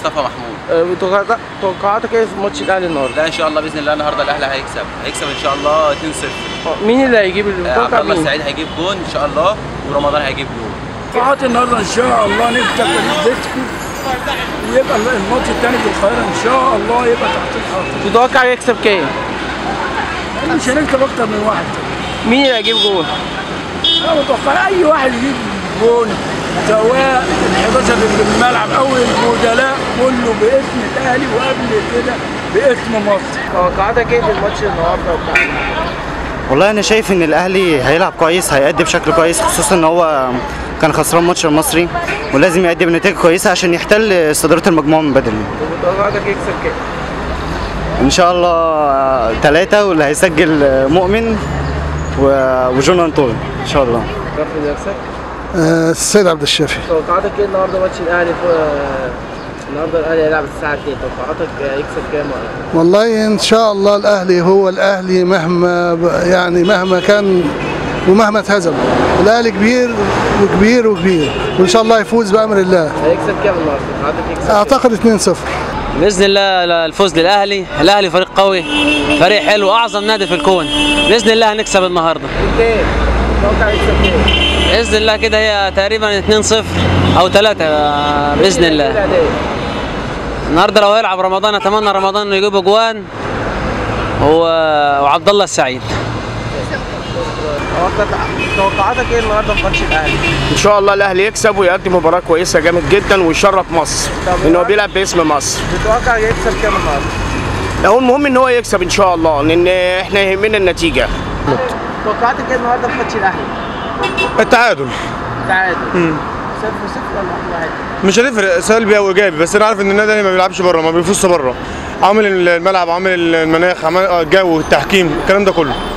مصطفى محمود آه، توقعات- توقعاتك ايه في ماتش الاهلي النهارده؟ لا ان شاء الله باذن الله النهارده الاهلي هيكسب هيكسب ان شاء الله 2-0 آه، مين اللي هيجيب آه، المتوقع عبد الله مين؟ السعيد هيجيب جون ان شاء الله ورمضان هيجيب جون توقعات النهارده ان شاء الله نكسب بيتكم ويبقى الماتش الثاني في القاهره ان شاء الله يبقى تحت الحظ تتوقع يكسب كام؟ مش هنكسب اكتر من واحد مين اللي هيجيب جول؟ انا متوقع اي واحد يجيب جون سواء ال 11 اللي في الملعب او البدلاء كله باسم الاهلي وقبل كده باسم مصر توقعاتك ايه في الماتش النهارده بتاع والله انا شايف ان الاهلي هيلعب كويس هيأدي بشكل كويس خصوصا ان هو كان خسران ماتش المصري ولازم يأدي بنتيجه كويسه عشان يحتل صداره المجموعه من بدري توقعاتك يكسب كام؟ ان شاء الله ثلاثه واللي هيسجل آه، مؤمن و- وجون انطول ان شاء الله رفض نفسك آه، السيد عبد الشافي توقعاتك ايه النهارده ماتش الاهلي فوق آه، النهارده الاهلي هيلعب الساعه 2 توقعاتك آه، يكسب كام ولا والله ان شاء الله الاهلي هو الاهلي مهما ب- يعني مهما كان ومهما اتهزم الاهلي كبير وكبير وكبير وان شاء الله يفوز بامر الله هيكسب كام النهارده؟ توقعاتك يكسب كام؟ اعتقد 2-0 باذن الله الفوز للاهلي الاهلي فريق قوي فريق حلو اعظم نادي في الكون باذن الله هنكسب النهارده كام؟ توقع يكسب كام؟ باذن الله كده هي تقريبا 2-0 او 3 باذن الله الأهلي. النهارده لو هيلعب رمضان اتمنى رمضان انه يجيب اجوان و- وعبد الله السعيد توقعاتك- توقعاتك ايه النهارده في ماتش الاهلي؟ ان شاء الله الاهلي يكسب ويقدم مباراه كويسه جامد جدا ويشرف مصر طب ان هو بيلعب باسم مصر تتوقع يكسب كام النهارده؟ هو المهم ان هو يكسب ان شاء الله لان احنا يهمنا النتيجه توقعاتك ايه النهارده في ماتش الاهلي؟ التعادل تعادل صفر صفر ولا واحد واحد؟ مش هتفرق سلبي او ايجابي بس انا عارف ان النادي ما بيلعبش بره ما بيفوزش بره عامل الملعب عامل المناخ عامل الجو التحكيم الكلام ده كله